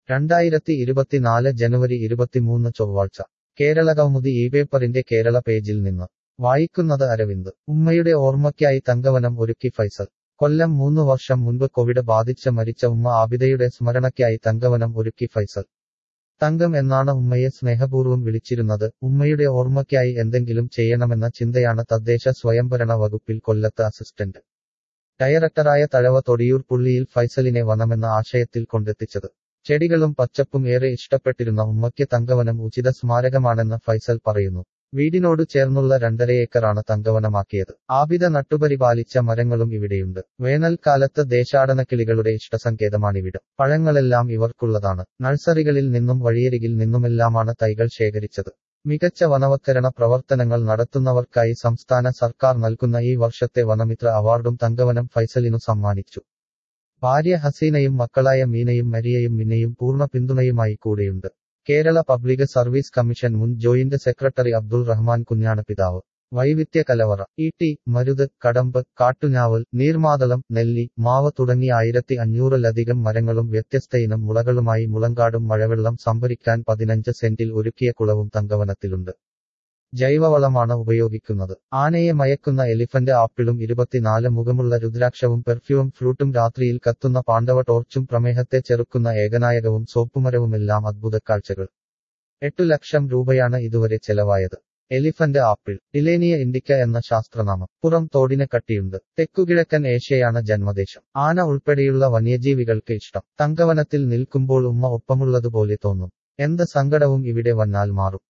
രണ്ടായിരത്തി ഇരുപത്തിനാല് ജനുവരി ഇരുപത്തിമൂന്ന് ചൊവ്വാഴ്ച കേരളകൗമുദി ഈ പേപ്പറിന്റെ കേരള പേജിൽ നിന്ന് വായിക്കുന്നത് അരവിന്ദ് ഉമ്മയുടെ ഓർമ്മയ്ക്കായി തങ്കവനം ഒരുക്കി ഫൈസൽ കൊല്ലം മൂന്നു വർഷം മുൻപ് കോവിഡ് ബാധിച്ച് മരിച്ച ഉമ്മ ആബിദയുടെ സ്മരണയ്ക്കായി തങ്കവനം ഒരുക്കി ഫൈസൽ തങ്കം എന്നാണ് ഉമ്മയെ സ്നേഹപൂർവ്വം വിളിച്ചിരുന്നത് ഉമ്മയുടെ ഓർമ്മയ്ക്കായി എന്തെങ്കിലും ചെയ്യണമെന്ന ചിന്തയാണ് തദ്ദേശ സ്വയംഭരണ വകുപ്പിൽ കൊല്ലത്ത് അസിസ്റ്റന്റ് ഡയറക്ടറായ തഴവ തൊടിയൂർ പുള്ളിയിൽ ഫൈസലിനെ വനമെന്ന ആശയത്തിൽ കൊണ്ടെത്തിച്ചത് ചെടികളും പച്ചപ്പും ഏറെ ഇഷ്ടപ്പെട്ടിരുന്ന ഉമ്മയ്ക്ക് തങ്കവനം ഉചിത സ്മാരകമാണെന്ന് ഫൈസൽ പറയുന്നു വീടിനോട് ചേർന്നുള്ള രണ്ടര ഏക്കറാണ് തങ്കവനമാക്കിയത് ആബിദ നട്ടുപരിപാലിച്ച മരങ്ങളും ഇവിടെയുണ്ട് വേനൽക്കാലത്ത് ദേശാടനക്കിളികളുടെ ഇഷ്ടസങ്കേതമാണിവിടം പഴങ്ങളെല്ലാം ഇവർക്കുള്ളതാണ് നഴ്സറികളിൽ നിന്നും വഴിയരികിൽ നിന്നുമെല്ലാമാണ് തൈകൾ ശേഖരിച്ചത് മികച്ച വനവത്കരണ പ്രവർത്തനങ്ങൾ നടത്തുന്നവർക്കായി സംസ്ഥാന സർക്കാർ നൽകുന്ന ഈ വർഷത്തെ വനമിത്ര അവാർഡും തങ്കവനം ഫൈസലിനു സമ്മാനിച്ചു ഭാര്യ ഹസീനയും മക്കളായ മീനയും മരിയയും മിന്നയും പൂർണ്ണ പിന്തുണയുമായി കൂടെയുണ്ട് കേരള പബ്ലിക് സർവീസ് കമ്മീഷൻ മുൻ ജോയിന്റ് സെക്രട്ടറി അബ്ദുൾ റഹ്മാൻ കുഞ്ഞാണ് പിതാവ് വൈവിധ്യ കലവറ ഈട്ടി മരുത് കടമ്പ് കാട്ടുഞാവൽ നീർമാതളം നെല്ലി മാവ് തുടങ്ങി ആയിരത്തി അഞ്ഞൂറിലധികം മരങ്ങളും വ്യത്യസ്ത ഇനം മുളകളുമായി മുളങ്കാടും മഴവെള്ളം സംഭരിക്കാൻ പതിനഞ്ച് സെന്റിൽ ഒരുക്കിയ കുളവും തങ്കവനത്തിലുണ്ട് ജൈവവളമാണ് ഉപയോഗിക്കുന്നത് ആനയെ മയക്കുന്ന എലിഫന്റ് ആപ്പിളും ഇരുപത്തിനാല് മുഖമുള്ള രുദ്രാക്ഷവും പെർഫ്യൂം ഫ്രൂട്ടും രാത്രിയിൽ കത്തുന്ന പാണ്ഡവ ടോർച്ചും പ്രമേഹത്തെ ചെറുക്കുന്ന ഏകനായകവും സോപ്പുമരവുമെല്ലാം അദ്ഭുത കാഴ്ചകൾ എട്ടു ലക്ഷം രൂപയാണ് ഇതുവരെ ചെലവായത് എലിഫന്റ് ആപ്പിൾ ഡിലേനിയ ഇൻഡിക്ക എന്ന ശാസ്ത്രനാമം പുറം തോടിന് കട്ടിയുണ്ട് തെക്കുകിഴക്കൻ ഏഷ്യയാണ് ജന്മദേശം ആന ഉൾപ്പെടെയുള്ള വന്യജീവികൾക്ക് ഇഷ്ടം തങ്കവനത്തിൽ നിൽക്കുമ്പോൾ ഉമ്മ ഒപ്പമുള്ളതുപോലെ തോന്നും എന്ത് സങ്കടവും ഇവിടെ വന്നാൽ മാറും